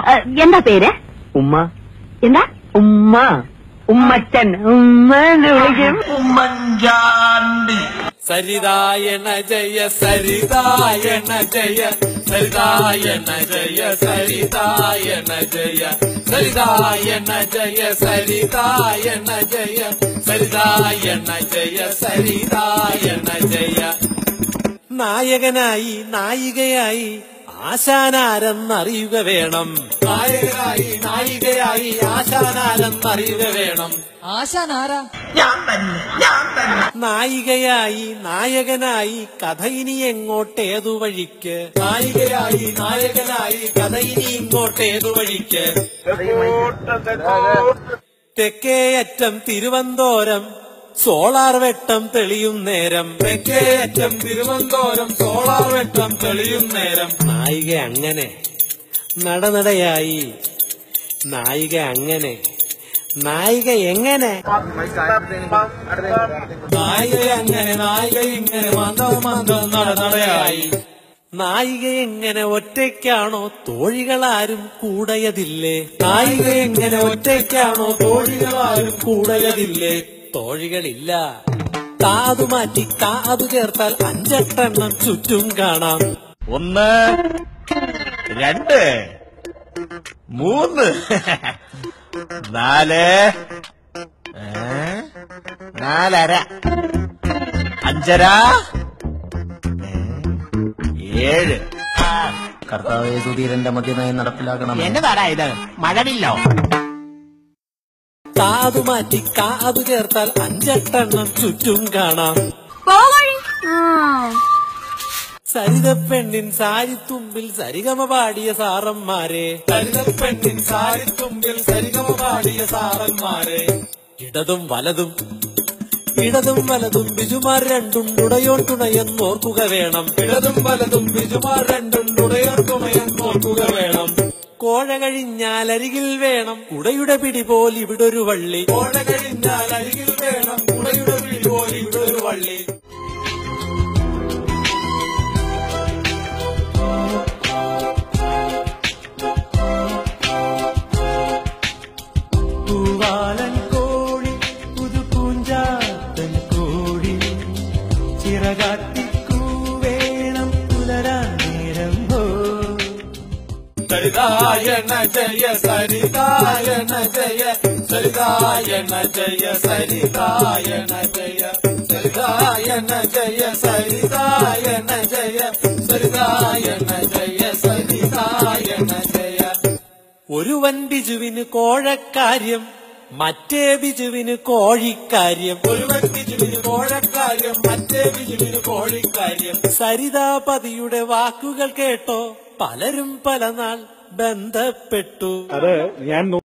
എന്താ പേര് ഉമ്മ എന്താ ഉമ്മ ഉമ്മച്ചൻ ഉമ്മ എന്ന് വിളിക്കും ഉമ്മൻചാണ്ടി സരിതായണ ജയ സരിതായണ ജയ സരിതായണ ജയ സരിതായണ ജയ സരിതായണ ജയ സരിതായണ ജയ സരിതായണ ജയ സരിതായണ ജയ നായകനായി നായികയായി ആശാനാരെന്നറിയുക വേണം നായകനായി നായികയായി ആശാനാരെന്നറിയുക വേണം ആശാൻ ആരാ ഞാൻ തന്നെ ഞാൻ തന്നെ നായികയായി നായകനായി കഥ ഇനി എങ്ങോട്ടേതു വഴിക്ക് നായികയായി നായകനായി കഥ ഇനി ഇങ്ങോട്ടേതു വഴിക്ക് തെക്കേ അറ്റം തിരുവനന്തോരം സോളാർ വെട്ടം തെളിയും നേരം തെക്കേ അറ്റം തിരുവനന്തോരം സോളാർ വെട്ടം തെളിയും നേരം നായിക അങ്ങനെ നടനടയായി നായിക അങ്ങനെ നായിക എങ്ങനെ നായിക അങ്ങനെ നായിക ഇങ്ങനെ മന്ദം മന്ദം നടനടയായി നായിക എങ്ങനെ ഒറ്റയ്ക്കാണോ തോഴികളാരും കൂടയതില്ലേ നായിക എങ്ങനെ ഒറ്റയ്ക്കാണോ തോഴികളാരും കൂടയതില്ലേ തോഴികളില്ല കാതു മാറ്റി കാതു ചേർത്താൽ അഞ്ചെട്ടെണ്ണം ചുറ്റും കാണാം ഒന്ന് രണ്ട് മൂന്ന് നാല് ഏ? നാലര അഞ്ചര ഏ? ഏഴ് കർത്താവ് സുധീരന്റെ മദ്യനയം നടപ്പിലാക്കണം എന്നതാടാ ഇത് മഴവില്ലോ കാതു മാറ്റി കാതു ചേർത്താൽ അഞ്ചെട്ടെണ്ണം ചുറ്റും കാണാം സരിതപ്പെണ്ണിൻ സാരിത്തുമ്പിൽ സരിഗമ പാടിയ സാറന്മാരെ സരിതപ്പെണ്ണിൻ സാരിത്തുമ്പിൽ സരിഗമ പാടിയ സാറന്മാരെ ഇടതും വലതും ഇടതും വലതും ബിജുമാർ രണ്ടും നുടയോൻ തുണയെന്നോർക്കുക വേണം ഇടതും വലതും ബിജുമാർ രണ്ടും നുടയോൻ തുണയെന്നോർക്കുക വേണം കോഴ കഴിഞ്ഞാൽ അരികിൽ വേണം കുടയുടെ പിടി പോൽ ഇവിടൊരു വള്ളി കോഴ കഴിഞ്ഞാൽ അരികിൽ വേണം കുടയുടെ പിടി പോൽ ഇവിടൊരു വള്ളി പൂവാലൻ കോഴി പുതു പൂഞ്ചാത്തൻ കോഴി ചിറകാട്ടിക്കൂവേണം പുലരാൻ നേരം പോ സരിതായണ ജയ സരിതായണ ജയ സരിതായണ ജയ സരിതായണ ജയ സരിതായണ ജയ സരിതായണ ജയ സരിതായണ ജയ സരിതായണ ജയ ഒരുവൻ ബിജുവിന് കോഴക്കാര്യം മറ്റേ ബിജുവിന് കോഴിക്കാര്യം ഒരുവൻ ബിജുവിന് കോഴക്കാര്യം മറ്റേ ബിജുവിന് കോഴിക്കാര്യം സരിതാപതിയുടെ വാക്കുകൾ കേട്ടോ പലരും പല നാൾ ബന്ധപ്പെട്ടു അത് ഞാൻ